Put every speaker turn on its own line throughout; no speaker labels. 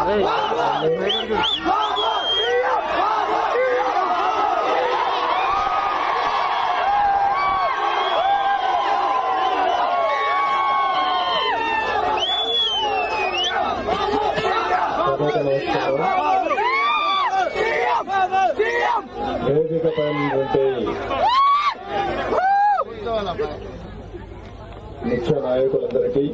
సభకు నమస్కారం వేదిక పైన ఉన్నటువంటి ముఖ్య నాయకులందరికీ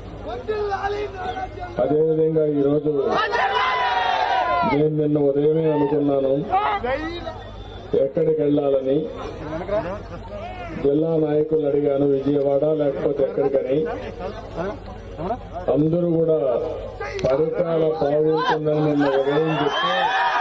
అదేవిధంగా ఈరోజు నేను నిన్న ఉదయమే అనుకున్నాను ఎక్కడికి వెళ్ళాలని జిల్లా నాయకులను అడిగాను విజయవాడ లేకపోతే ఎక్కడికని అందరూ కూడా పరిపాలన బాగుంటుందని నిన్న ఉదయం చెప్తే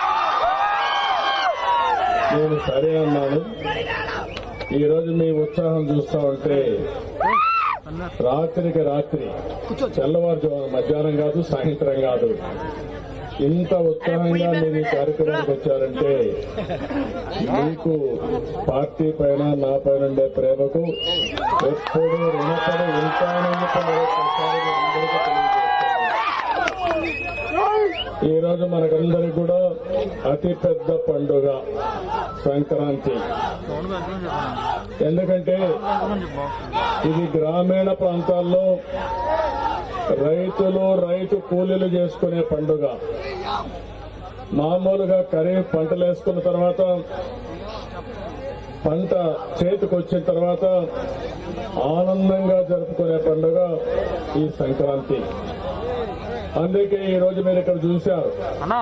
నేను సరే అన్నాను ఈరోజు మీ ఉత్సాహం చూస్తా ఉంటే రాత్రికి రాత్రి తెల్లవారుజామున మధ్యాహ్నం కాదు సాయంత్రం కాదు ఇంత ఉత్సాహంగా మీరు ఈ కార్యక్రమానికి వచ్చారంటే మీకు పార్టీ పైన నా పైన ఉండే ప్రేమకు ఎప్పుడు రుణపడి ఉంటానని మరొకసారి మీ అందరికీ తెలియజేస్తున్నాను. ఈ రోజు మనకందరికి కూడా అతి పెద్ద పండుగ సంక్రాంతి ఎందుకంటే ఇది గ్రామీణ ప్రాంతాల్లో రైతులు రైతు కూలీలు చేసుకునే పండుగ మామూలుగా ఖరీఫ్ పంటలు వేసుకున్న తర్వాత పంట చేతికి వచ్చిన తర్వాత ఆనందంగా జరుపుకునే పండుగ ఈ సంక్రాంతి అందుకే ఈ రోజు మీరు ఇక్కడ చూశారు
అన్నా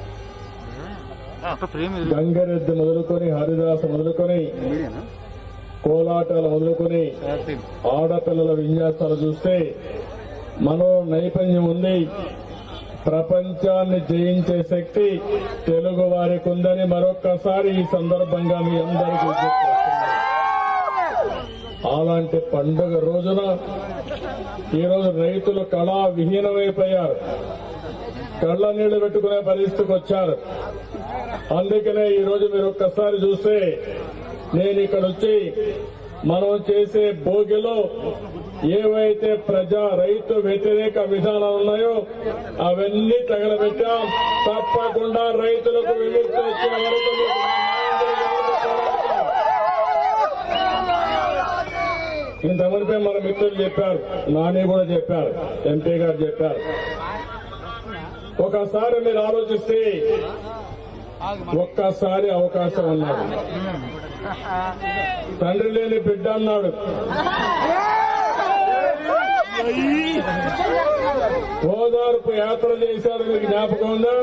అక్క ఫ్రేమ్ ఇది
గంగరెద్దు మొదలుకొని హరిదాస మొదలుకొని కోలాటాలు మొదలుకొని ఆడపిల్లల విన్యాసాలు చూస్తే మనో నైపుణ్యం ఉంది ప్రపంచాన్ని జయించే శక్తి తెలుగు వారికి ఉందని మరొక్కసారి ఈ సందర్భంగా మీ అందరికీ విజ్ఞప్తి చేస్తున్నాను. అలాంటి పండుగ రోజున ఈరోజు రైతులు కళా విహీనమైపోయారు కళ్ళ నీళ్లు పెట్టుకునే పరిస్థితికి వచ్చారు అందుకనే ఈ రోజు మీరు ఒక్కసారి చూస్తే నేను ఇక్కడ వచ్చి మనం చేసే భోగిలో ఏవైతే ప్రజా రైతు వ్యతిరేక విధానాలు ఉన్నాయో అవన్నీ తగలబెట్టాం తప్పకుండా రైతులకు విముక్తి వచ్చే వరకు మీకు మా న్యాయం జరిగే వరకు పోరాడతాం. ఇంతమందిపై మన మిత్రులు చెప్పారు నాని కూడా చెప్పారు ఎంపీ గారు చెప్పారు ఒకసారి మీరు ఆలోచిస్తే ఒక్కసారి అవకాశం అన్నాడు తండ్రి లేని బిడ్డ అన్నాడు ఓదార్పు యాత్ర చేశారు మీకు జ్ఞాపకం ఉందా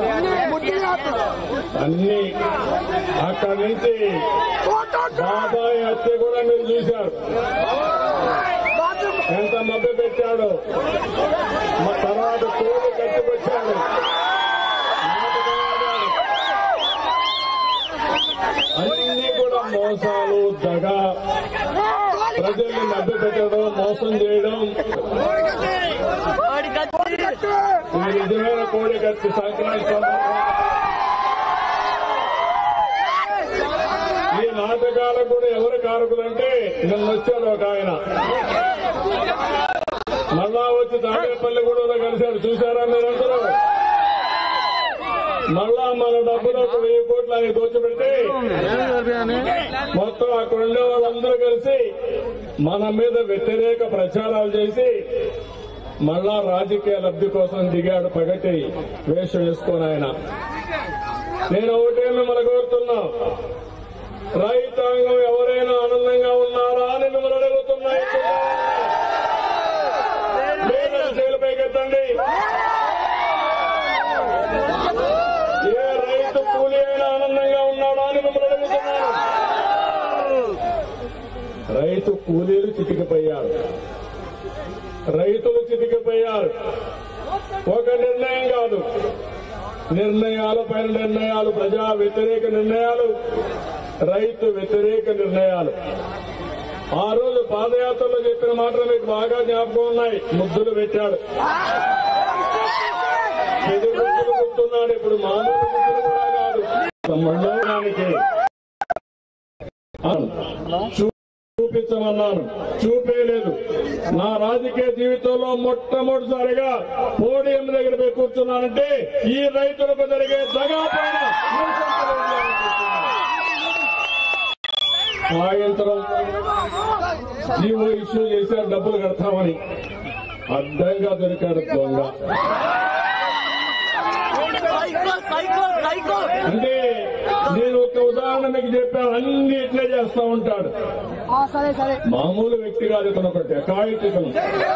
అన్ని అక్కడి నుంచి బాబాయ్ హత్య కూడా మీరు చూశారు ఎంత మభ్య పెట్టాడో మా తర్వాత కోడి కట్టుకొచ్చాడు నాటకమాడాడు. అన్ని కూడా మోసాలు దగ ప్రజల్ని మభ్య పెట్టడం మోసం చేయడం ఇది నిజమైన కోడి కత్తి సంక్రాంతి సందర్భంగా ఈ నాటకాలకు కూడా ఎవరు కారకులంటే నిన్న వచ్చాడు ఒక ఆయన మళ్ళా వచ్చి తాడేపల్లి కూడా కలిశాడు చూసారా మీరందరూ మళ్ళా మన డబ్బులు ఒక వెయ్యి కోట్లు ఆయన దోచిపెడితే మొత్తం అక్కడ ఉండే వాళ్ళందరూ కలిసి మన మీద వ్యతిరేక ప్రచారాలు చేసి మళ్ళా రాజకీయ లబ్ధి కోసం దిగాడు పగటి వేషం వేసుకొని ఆయన నేను ఒకటే మిమ్మల్ని కోరుతున్నా రైతాంగం ఎవరైనా ఆనందంగా ఉన్నారా అని మిమ్మల్ని అడుగుతున్నా మీరు జైలుపైకి ఎత్తండి ఏ రైతు కూలి అయినా ఆనందంగా ఉన్నాడా అని మిమ్మల్ని అడుగుతున్నాను రైతు కూలీలు చితికిపోయారు రైతులు చితికిపోయారు ఒక నిర్ణయం కాదు నిర్ణయాలు పైన నిర్ణయాలు ప్రజా వ్యతిరేక నిర్ణయాలు రైతు వ్యతిరేక నిర్ణయాలు ఆ రోజు పాదయాత్రలో చెప్పిన మాటలు మీకు బాగా జ్ఞాపకం ఉన్నాయి ముద్దులు పెట్టాడు ఎదురు ముద్దులు గుర్తున్నాడు ఇప్పుడు మామూలు ముద్దులు కూడా కాదు మండలానికి చూపించమన్నాను చూపేయలేదు నా రాజకీయ జీవితంలో మొట్టమొదటిసారిగా పోడియం దగ్గర పోయి కూర్చున్నానంటే ఈ రైతులకు జరిగే దగా పైన నిరసన తెలియజేయాలనుకుంటున్నాను. సాయంత్రం జీవో ఇష్యూ చేశారు డబ్బులు కడతామని అడ్డంగా దొరికాడు దొంగ
సైకో సైకో సైకో
అంటే నేను ఒక ఉదాహరణ మీకు చెప్పాను అన్ని ఇట్లే చేస్తా ఉంటాడు
ఆ, సరే సరే
మామూలు వ్యక్తి కాదు ఇతను ఒకటి అకాయిత్ ఇతను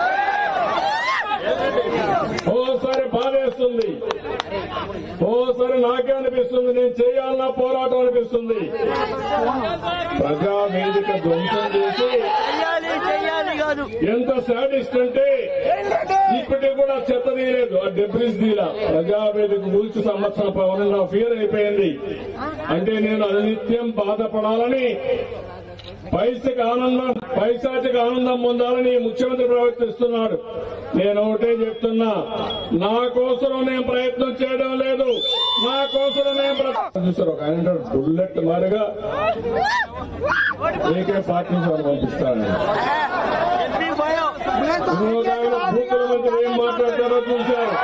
ఓసారి బాధేస్తుంది ఓసారి నాకే అనిపిస్తుంది నేను చేయాలన్న పోరాటం అనిపిస్తుంది ప్రజా వేదిక ధ్వంసం చేసి
చెయ్యాలి చెయ్యాలి కాదు
ఎంత సాడిస్ట్ అంటే ఇప్పటికి కూడా చెత్త తీయలేదు ఆ డెబ్రిస్ తీలా ప్రజావేదిక గురించి సంవత్సరం పవన్ నా ఫియర్ అయిపోయింది అంటే నేను అనునిత్యం బాధపడాలని పైసకి ఆనందం పైశాచిక ఆనందం పొందాలని ముఖ్యమంత్రి ప్రవర్తిస్తున్నాడు నేను ఒకటే చెప్తున్నా నా కోసం నేను ప్రయత్నం చేయడం లేదు నా కోసం నేను ప్ర- చూసారు ఒక ఆయన అంటాడు, బుల్లెట్ మారిగా ఏకే ఫార్టీ సెవెన్ పంపిస్తాను
ఎన్ని భయం
వినోదాలు బూతుల మధ్య ఏం మాట్లాడతారో చూశారు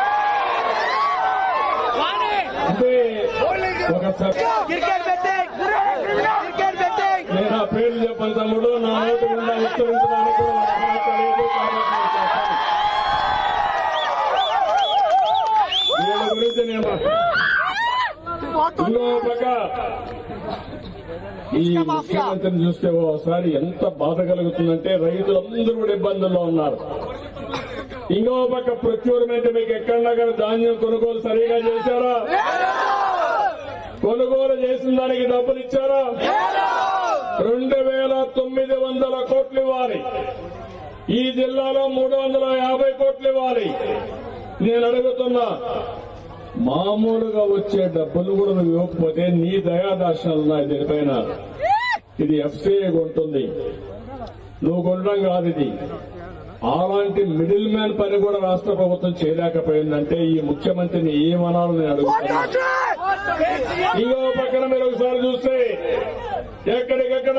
అంటే ఒక స-
క్రికెట్ బెట్టింగ్ క్రికెట్ బెట్టింగ్
నేను ఆ పేర్లు చెప్పను తమ్ముడు నా నోటి గుండా ఉచ్చరించడానికి కూడా నాకు అర్హత లేదు కాబట్టి నేను చెప్పను. వీళ్ళ గురించి నేను ఇంకో పక్క ఈ ముఖ్యమంత్రిని చూస్తే ఓసారి ఎంత బాధ కలుగుతుందంటే రైతులందరూ కూడా ఇబ్బందుల్లో ఉన్నారు ఇంకో పక్క ప్రొక్యూర్మెంట్ మీకు ఎక్కడన్నా కానీ ధాన్యం కొనుగోలు సరిగా చేశారా కొనుగోలు చేసిన దానికి డబ్బులు ఇచ్చారా రెండు వేల తొమ్మిది వందల కోట్లు ఇవ్వాలి ఈ జిల్లాలో మూడు వందల యాభై కోట్లు ఇవ్వాలి నేను అడుగుతున్నా మామూలుగా వచ్చే డబ్బులు కూడా నువ్వు ఇవ్వకపోతే నీ దయాదార్శనాలు ఉన్నాయి దీనిపైన ఇది ఎఫ్సీఏ ఉంటుంది నువ్వు కొనడం కాదు ఇది అలాంటి మిడిల్ మ్యాన్ పని కూడా రాష్ట్ర ప్రభుత్వం చేయలేకపోయిందంటే ఈ ముఖ్యమంత్రిని ఏమనాలో నేను అడుగుతున్నా ఇంకో పక్కన మీరు ఒకసారి చూస్తే ఎక్కడికెక్కడ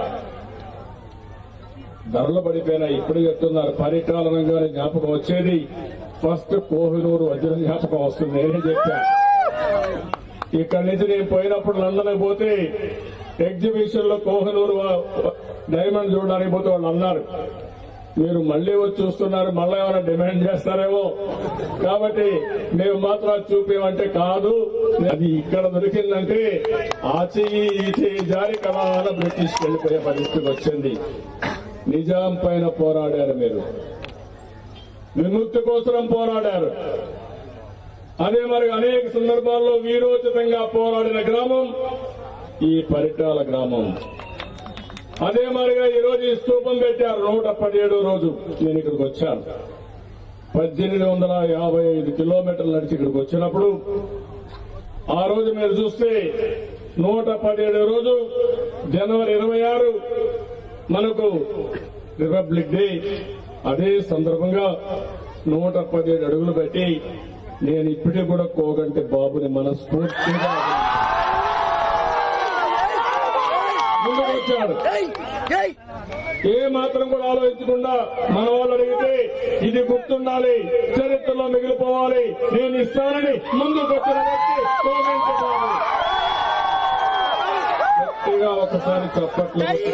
ధరలు పడిపోయినా ఇప్పుడు చెప్తున్నారు పరిపాలనంగానే జ్ఞాపకం వచ్చేది ఫస్ట్ కోహినూరు వజ్రం జ్ఞాపకం వస్తుంది నేనే చెప్పా ఇక్కడి నుంచి నేను పోయినప్పుడు లండన్ పోతే ఎగ్జిబిషన్ లో కోహినూరు వా- డైమండ్ చూడడానికి పోతే వాళ్ళు అన్నారు మీరు మళ్ళీ వచ్చి చూస్తున్నారు మళ్ళీ ఏమైనా డిమాండ్ చేస్తారేమో కాబట్టి మేము మాత్రం అది చూపేమంటే కాదు అది ఇక్కడ దొరికిందంటే ఆ చెయ్యి ఈ చెయ్యి జారి కళాల బ్రిటిష్ వెళ్ళిపోయే పరిస్థితి వచ్చింది నిజాం పైన పోరాడారు మీరు విముక్తి కోసం పోరాడారు అదే మరి అనేక సందర్భాల్లో వీరోచితంగా పోరాడిన గ్రామం ఈ పరిటాల గ్రామం అదే మరిగా ఈ రోజు ఈ స్తూపం పెట్టారు నూట పదిహేడు రోజు నేను ఇక్కడికి వచ్చాను పద్దెనిమిది వందల యాభై ఐదు కిలోమీటర్లు నడిచి ఇక్కడికి వచ్చినప్పుడు ఆ రోజు మీరు చూస్తే నూట పదిహేడు రోజు జనవరి ఇరవై ఆరు మనకు రిపబ్లిక్ డే అదే సందర్భంగా నూట పదిహేడు అడుగులు పెట్టి నేను ఇప్పటికీ కూడా కోగంటి బాబుని మనస్ఫూర్తిగా ముందుకు వచ్చాడు ఏ మాత్రం కూడా ఆలోచించకుండా మన వాళ్ళు అడిగితే ఇది గుర్తుండాలి చరిత్రలో మిగిలిపోవాలి నేను ఇస్తానని ముందుకు వచ్చిన వ్యక్తి కోగంటి బాబు గట్టిగా ఒకసారి చప్పట్లు కొట్టి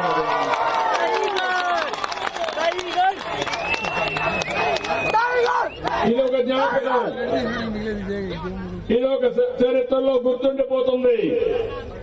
ఇది ఒక జ్ఞాపకం ఇది ఒక చ- చరిత్రలో గుర్తుండిపోతుంది